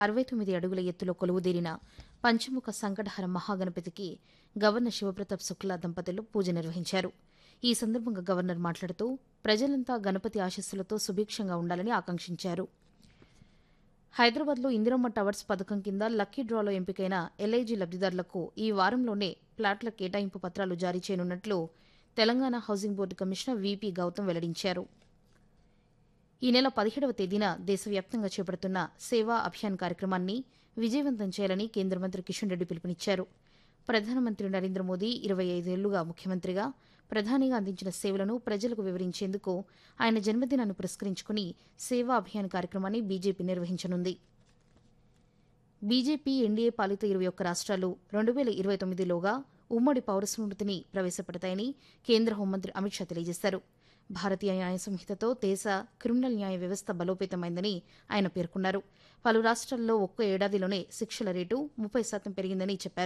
అరవై తొమ్మిది అడుగుల ఎత్తులో కొలువుదీరిన పంచముఖ సంకటహర మహాగణపతికి గవర్నర్ శివప్రతాప్ శుక్లా దంపతులు పూజ నిర్వహించారు ఈ సందర్భంగా గవర్నర్ మాట్లాడుతూ ప్రజలంతా గణపతి ఆశస్సులతో సుభిక్షంగా ఉండాలని ఆకాంక్షించారు హైదరాబాద్లో ఇందిరమ్మ టవర్స్ పథకం కింద లక్కీ డ్రాలో ఎంపికైన ఎల్ఐజీ లబ్దిదారులకు ఈ వారంలోనే ప్లాట్ల కేటాయింపు పత్రాలు జారీ చేయనున్నట్లు Telangana housing board commissioner VP Gautam వెల్లడించారు ఈ నెల పదిహేడవ తేదీన దేశవ్యాప్తంగా చేపడుతున్న సేవా అభియాన్ కార్యక్రమాన్ని విజయవంతం చేయాలని కేంద్ర మంత్రి కిషన్ రెడ్డి పిలుపునిచ్చారు ప్రధానమంత్రి నరేంద్ర మోదీ ఇరవై ఐదేళ్లుగా ముఖ్యమంత్రిగా ప్రధానిగా అందించిన సేవలను ప్రజలకు వివరించేందుకు ఆయన జన్మదినాన్ని పురస్కరించుకుని సేవా అభియాన్ కార్యక్రమాన్ని బీజేపీ నిర్వహించనుంది బీజేపీ ఎన్డీఏ పాలిత ఇరవై ఒక్క రాష్ట్రాలు రెండు వేల ఇరవై తొమ్మిదిలోగా ఉమ్మడి పౌర స్మృతిని ప్రవేశపెడతాయని కేంద్ర హోంమంత్రి అమిత్ షా తెలియజేశారు భారతీయ న్యాయ సంహితతో దేశ క్రిమినల్ న్యాయ వ్యవస్థ బలోపేతమైందని ఆయన పేర్కొన్నారు పలు రాష్ట్రాల్లో ఒక్క ఏడాదిలోనే శిక్షల రేటు ముప్పై శాతం పెరిగిందని చెప్పారు